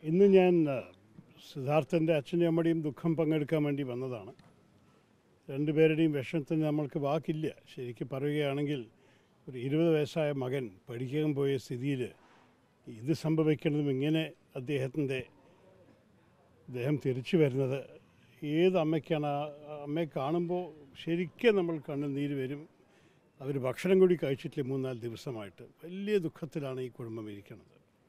ഇന്ന് ഞാൻ ആ, സിദ്ധാർത്ഥൻ്റെ അച്ഛൻ്റെയും അമ്മയുടെയും ദുഃഖം പങ്കെടുക്കാൻ വേണ്ടി വന്നതാണ് രണ്ടുപേരുടെയും വിഷമത്തിന് നമ്മൾക്ക് വാക്കില്ല ശരിക്കും പറയുകയാണെങ്കിൽ ഒരു ഇരുപത് വയസ്സായ മകൻ പഠിക്കാൻ പോയ സ്ഥിതിയിൽ ഇത് സംഭവിക്കുന്നതും ഇങ്ങനെ അദ്ദേഹത്തിൻ്റെ അദ്ദേഹം തിരിച്ചു വരുന്നത് ഏത് അമ്മയ്ക്കാണ് ആ അമ്മയെ കാണുമ്പോൾ ശരിക്കും നമ്മൾ കണ്ണുനീര് വരും അവർ ഭക്ഷണം കൂടി കഴിച്ചിട്ടില്ല മൂന്നാല് ദിവസമായിട്ട് വലിയ ദുഃഖത്തിലാണ് ഈ കുടുംബം ഇരിക്കുന്നത്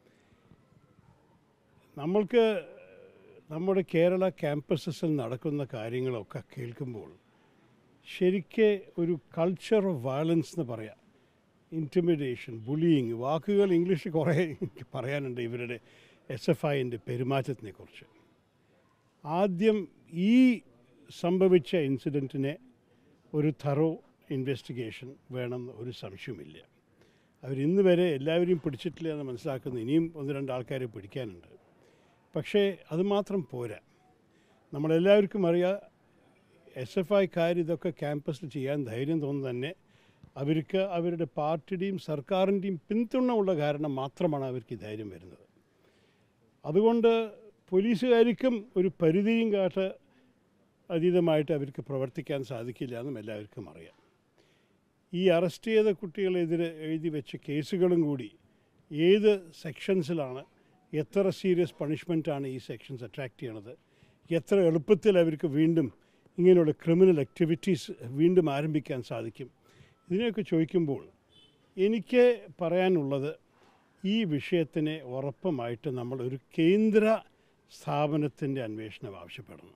നമ്മൾക്ക് നമ്മുടെ കേരള ക്യാമ്പസസിൽ നടക്കുന്ന കാര്യങ്ങളൊക്കെ കേൾക്കുമ്പോൾ ശരിക്ക് ഒരു കൾച്ചർ ഓഫ് വയലൻസ് എന്ന് പറയാം ഇൻറ്റിമിഡേഷൻ ബുളിയിങ് വാക്കുകൾ ഇംഗ്ലീഷിൽ കുറേ എനിക്ക് പറയാനുണ്ട് ഇവരുടെ എസ് എഫ് ഐൻ്റെ പെരുമാറ്റത്തിനെ കുറിച്ച് ആദ്യം ഈ സംഭവിച്ച ഇൻസിഡൻറ്റിനെ ഒരു തറോ ഇൻവെസ്റ്റിഗേഷൻ വേണമെന്ന് ഒരു സംശയവുമില്ല അവരിന്ന് വരെ എല്ലാവരെയും പിടിച്ചിട്ടില്ല എന്ന് മനസ്സിലാക്കുന്നു ഇനിയും ഒന്ന് രണ്ട് ആൾക്കാരെ പിടിക്കാനുണ്ട് പക്ഷേ അതുമാത്രം പോരാ നമ്മളെല്ലാവർക്കും അറിയാം എസ് എഫ് ഐക്കാർ ഇതൊക്കെ ക്യാമ്പസിൽ ചെയ്യാൻ ധൈര്യം തോന്നുന്നു തന്നെ അവർക്ക് അവരുടെ പാർട്ടിയുടെയും സർക്കാരിൻ്റെയും പിന്തുണ ഉള്ള കാരണം മാത്രമാണ് അവർക്ക് ഈ ധൈര്യം വരുന്നത് അതുകൊണ്ട് പോലീസുകാർക്കും ഒരു പരിധിയും കാട്ട് അതീതമായിട്ട് അവർക്ക് പ്രവർത്തിക്കാൻ സാധിക്കില്ല എന്നും എല്ലാവർക്കും അറിയാം ഈ അറസ്റ്റ് ചെയ്ത കുട്ടികളെതിരെ എഴുതി വെച്ച കേസുകളും കൂടി ഏത് സെക്ഷൻസിലാണ് എത്ര സീരിയസ് പണിഷ്മെൻറ്റാണ് ഈ സെക്ഷൻസ് അട്രാക്റ്റ് ചെയ്യണത് എത്ര എളുപ്പത്തിൽ അവർക്ക് വീണ്ടും ഇങ്ങനെയുള്ള ക്രിമിനൽ ആക്ടിവിറ്റീസ് വീണ്ടും ആരംഭിക്കാൻ സാധിക്കും ഇതിനെയൊക്കെ ചോദിക്കുമ്പോൾ എനിക്ക് പറയാനുള്ളത് ഈ വിഷയത്തിനെ ഉറപ്പമായിട്ട് നമ്മൾ ഒരു കേന്ദ്ര സ്ഥാപനത്തിൻ്റെ അന്വേഷണം ആവശ്യപ്പെടണം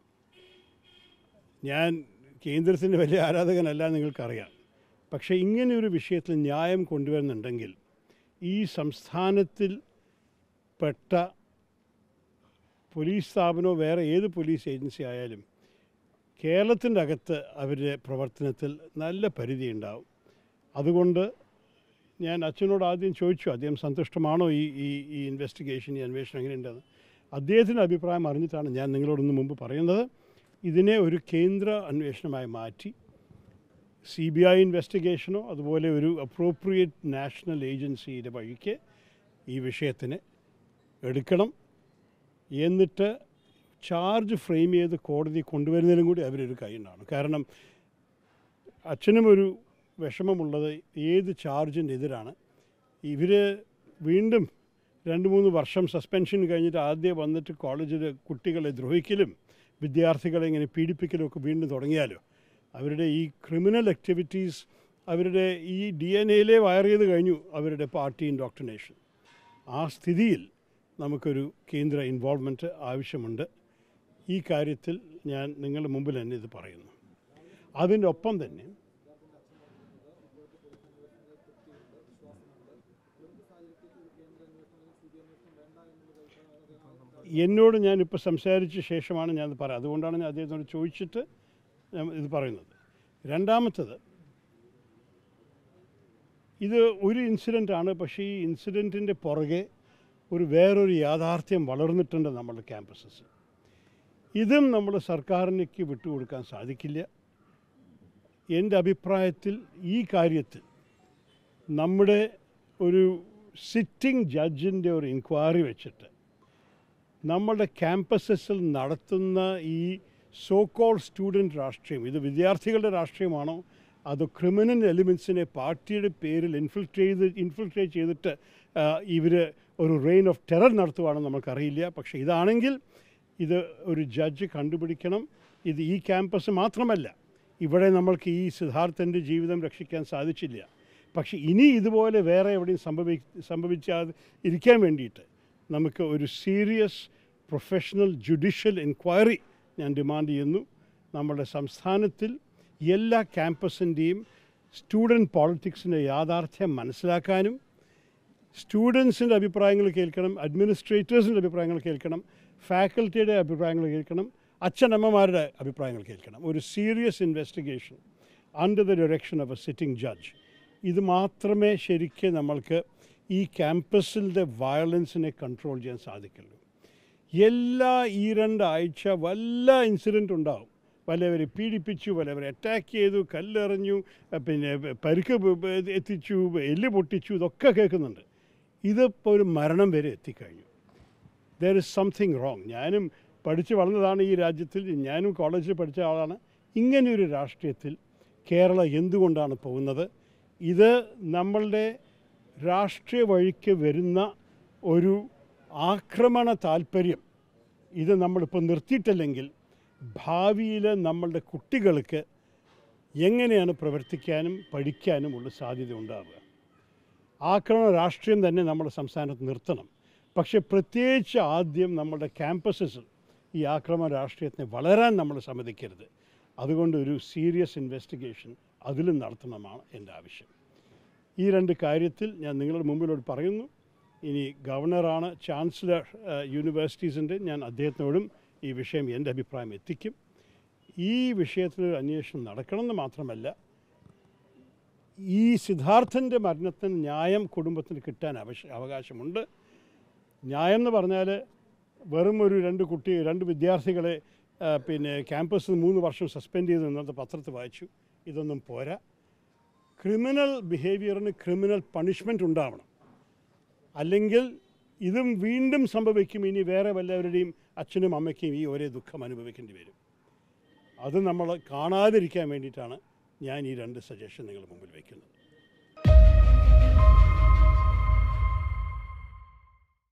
ഞാൻ കേന്ദ്രത്തിൻ്റെ വലിയ ആരാധകനല്ല എന്ന് നിങ്ങൾക്കറിയാം പക്ഷേ ഇങ്ങനെ ഒരു വിഷയത്തിൽ ന്യായം കൊണ്ടുവരുന്നുണ്ടെങ്കിൽ ഈ സംസ്ഥാനത്തിൽ പെട്ട പോലീസ് സ്ഥാപനമോ വേറെ ഏത് പോലീസ് ഏജൻസി ആയാലും കേരളത്തിൻ്റെ അകത്ത് അവരുടെ പ്രവർത്തനത്തിൽ നല്ല പരിധി ഉണ്ടാവും അതുകൊണ്ട് ഞാൻ അച്ഛനോട് ആദ്യം ചോദിച്ചു അദ്ദേഹം സന്തുഷ്ടമാണോ ഈ ഈ ഈ ഇൻവെസ്റ്റിഗേഷൻ ഈ അന്വേഷണം എങ്ങനെയുണ്ടെന്ന് അദ്ദേഹത്തിൻ്റെ അഭിപ്രായം അറിഞ്ഞിട്ടാണ് ഞാൻ നിങ്ങളോടൊന്ന് മുമ്പ് പറയുന്നത് ഇതിനെ ഒരു കേന്ദ്ര അന്വേഷണമായി മാറ്റി സി ബി ഐ ഇൻവെസ്റ്റിഗേഷനോ അതുപോലെ ഒരു അപ്രോപ്രിയേറ്റ് നാഷണൽ ഏജൻസിയുടെ വഴിക്ക് ഈ വിഷയത്തിന് എടുക്കണം എന്നിട്ട് ചാർജ് ഫ്രെയിം ചെയ്ത് കോടതി കൊണ്ടുവരുന്നതിനും കൂടി അവരൊരു കൈയുണ്ടാണ് കാരണം അച്ഛനും ഒരു വിഷമമുള്ളത് ഏത് ചാർജിൻ്റെ എതിരാണ് ഇവർ വീണ്ടും രണ്ട് മൂന്ന് വർഷം സസ്പെൻഷൻ കഴിഞ്ഞിട്ട് ആദ്യം വന്നിട്ട് കോളേജിൽ കുട്ടികളെ ദ്രോഹിക്കലും വിദ്യാർത്ഥികളെ ഇങ്ങനെ പീഡിപ്പിക്കലും ഒക്കെ വീണ്ടും തുടങ്ങിയാലോ അവരുടെ ഈ ക്രിമിനൽ ആക്ടിവിറ്റീസ് അവരുടെ ഈ ഡി എൻ എയിലെ വയർ ചെയ്ത് കഴിഞ്ഞു അവരുടെ പാർട്ടി ഇൻഡോക്ട്രിനേഷൻ ആ സ്ഥിതിയിൽ നമുക്കൊരു കേന്ദ്ര ഇൻവോൾവ്മെൻറ്റ് ആവശ്യമുണ്ട് ഈ കാര്യത്തിൽ ഞാൻ നിങ്ങളുടെ മുമ്പിൽ തന്നെ ഇത് പറയുന്നു അതിൻ്റെ ഒപ്പം തന്നെ എന്നോട് ഞാനിപ്പോൾ സംസാരിച്ച ശേഷമാണ് ഞാനത് പറയാം അതുകൊണ്ടാണ് ഞാൻ അദ്ദേഹത്തോട് ചോദിച്ചിട്ട് ഞാൻ ഇത് പറയുന്നത് രണ്ടാമത്തത് ഇത് ഒരു ഇൻസിഡൻ്റ് ആണ് പക്ഷേ ഈ ഇൻസിഡൻറ്റിൻ്റെ പുറകെ ഒരു വേറൊരു യാഥാർത്ഥ്യം വളർന്നിട്ടുണ്ട് നമ്മുടെ ക്യാമ്പസസ് ഇതും നമ്മൾ സർക്കാരിലേക്ക് വിട്ടുകൊടുക്കാൻ സാധിക്കില്ല എൻ്റെ അഭിപ്രായത്തിൽ ഈ കാര്യത്തിൽ നമ്മുടെ ഒരു സിറ്റിംഗ് ജഡ്ജിൻ്റെ ഒരു ഇൻക്വയറി വെച്ചിട്ട് നമ്മളുടെ ക്യാമ്പസസിൽ നടത്തുന്ന ഈ സോ കോൾ സ്റ്റുഡൻറ്റ് രാഷ്ട്രീയം ഇത് വിദ്യാർത്ഥികളുടെ രാഷ്ട്രീയമാണോ അതോ ക്രിമിനൽ എലിമെൻസിനെ പാർട്ടിയുടെ പേരിൽ ഇൻഫിൽട്രേറ്റ് ചെയ്ത് ഇൻഫിൽട്രേറ്റ് ചെയ്തിട്ട് ഇവർ ഒരു റെയിൻ ഓഫ് ടെറർ നടത്തുവാണെന്ന് നമുക്കറിയില്ല പക്ഷേ ഇതാണെങ്കിൽ ഇത് ഒരു ജഡ്ജ് കണ്ടുപിടിക്കണം ഇത് ഈ ക്യാമ്പസ് മാത്രമല്ല ഇവിടെ നമ്മൾക്ക് ഈ സിദ്ധാർത്ഥൻ്റെ ജീവിതം രക്ഷിക്കാൻ സാധിച്ചില്ല പക്ഷേ ഇനി ഇതുപോലെ വേറെ എവിടെയും സംഭവി സംഭവിച്ചാൽ ഇരിക്കാൻ വേണ്ടിയിട്ട് നമുക്ക് ഒരു സീരിയസ് പ്രൊഫഷണൽ ജുഡീഷ്യൽ എൻക്വയറി ഞാൻ ഡിമാൻഡ് ചെയ്യുന്നു നമ്മുടെ സംസ്ഥാനത്തിൽ എല്ലാ ക്യാമ്പസിൻ്റെയും സ്റ്റുഡൻറ്റ് പോളിറ്റിക്സിൻ്റെ യാഥാർത്ഥ്യം മനസ്സിലാക്കാനും സ്റ്റുഡൻസിൻ്റെ അഭിപ്രായങ്ങൾ കേൾക്കണം അഡ്മിനിസ്ട്രേറ്റേഴ്സിൻ്റെ അഭിപ്രായങ്ങൾ കേൾക്കണം ഫാക്കൽറ്റിയുടെ അഭിപ്രായങ്ങൾ കേൾക്കണം അച്ഛനമ്മമാരുടെ അഭിപ്രായങ്ങൾ കേൾക്കണം ഒരു serious investigation under the direction of a sitting judge ഇത് മാത്രമേ ശരിക്കും നമ്മൾക്ക് ഈ ക്യാമ്പസിൻ്റെ വയലൻസിനെ കൺട്രോൾ ചെയ്യാൻ സാധിക്കുള്ളൂ എല്ലാ ഈ രണ്ടാഴ്ച വല്ല ഇൻസിഡൻ്റ് ഉണ്ടാവും വല്ലവരെ പീഡിപ്പിച്ചു വല്ലവരെ അറ്റാക്ക് ചെയ്തു കല്ലെറിഞ്ഞു അഹ് പിന്നെ പരുക്ക് ബ- ബ- എത്തിച്ചു എല്ല് പൊട്ടിച്ചു ഇതൊക്കെ കേൾക്കുന്നുണ്ട് ഇതിപ്പോൾ ഒരു മരണം വരെ എത്തിക്കഴിഞ്ഞു ദർ ഇസ് സംതിങ് റോങ് ഞാനും പഠിച്ച് വളർന്നതാണ് ഈ രാജ്യത്തിൽ ഞാനും കോളേജിൽ പഠിച്ച ആളാണ് ഇങ്ങനെയൊരു രാഷ്ട്രീയത്തിൽ കേരളം എന്തുകൊണ്ടാണ് പോകുന്നത് ഇത് നമ്മളുടെ രാഷ്ട്രീയ വഴിക്ക് വരുന്ന ഒരു ആക്രമണ താല്പര്യം ഇത് നമ്മളിപ്പോൾ നിർത്തിയിട്ടില്ലെങ്കിൽ ഭാവിയിൽ നമ്മളുടെ കുട്ടികൾക്ക് എങ്ങനെയാണ് പ്രവർത്തിക്കാനും പഠിക്കാനും ഉള്ള സാധ്യത ഉണ്ടാവുക ആക്രമണ രാഷ്ട്രീയം തന്നെ നമ്മുടെ സംസ്ഥാനത്ത് നിർത്തണം പക്ഷേ പ്രത്യേകിച്ച് ആദ്യം നമ്മുടെ ക്യാമ്പസസിൽ ഈ ആക്രമണ രാഷ്ട്രീയത്തിനെ വളരാൻ നമ്മൾ സമ്മതിക്കരുത് അതുകൊണ്ട് ഒരു സീരിയസ് ഇൻവെസ്റ്റിഗേഷൻ അതിലും നടത്തണമെന്നാണ് എൻ്റെ ആവശ്യം ഈ രണ്ട് കാര്യത്തിൽ ഞാൻ നിങ്ങളുടെ മുമ്പിലോട് പറയുന്നു ഇനി ഗവർണറാണ് ചാൻസലർ യൂണിവേഴ്സിറ്റീസിൻ്റെ ഞാൻ അദ്ദേഹത്തിനോടും ഈ വിഷയം എൻ്റെ അഭിപ്രായം എത്തിക്കും ഈ വിഷയത്തിൽ ഒരു അന്വേഷണം നടക്കണമെന്ന് മാത്രമല്ല ഈ സിദ്ധാർത്ഥൻ്റെ മരണത്തിന് ന്യായം കുടുംബത്തിന് കിട്ടാൻ അവശ അവകാശമുണ്ട് ന്യായം എന്ന് പറഞ്ഞാൽ വെറും ഒരു രണ്ട് കുട്ടി രണ്ട് വിദ്യാർത്ഥികളെ ആ, പിന്നെ ക്യാമ്പസിൽ മൂന്ന് വർഷം സസ്പെൻഡ് ചെയ്ത് ഇന്നത്തെ പത്രത്തിൽ വായിച്ചു ഇതൊന്നും പോരാ ക്രിമിനൽ ബിഹേവിയറിന് ക്രിമിനൽ പണിഷ്മെൻ്റ് ഉണ്ടാവണം അല്ലെങ്കിൽ ഇതും വീണ്ടും സംഭവിക്കും ഇനി വേറെ വല്ലവരുടെയും അച്ഛനും അമ്മയ്ക്കും ഈ ഒരേ ദുഃഖം അനുഭവിക്കേണ്ടി വരും അത് നമ്മൾ കാണാതിരിക്കാൻ വേണ്ടിയിട്ടാണ് ഞാൻ ഈ രണ്ട് സജഷൻ നിങ്ങളുടെ മുമ്പിൽ വയ്ക്കുന്നത്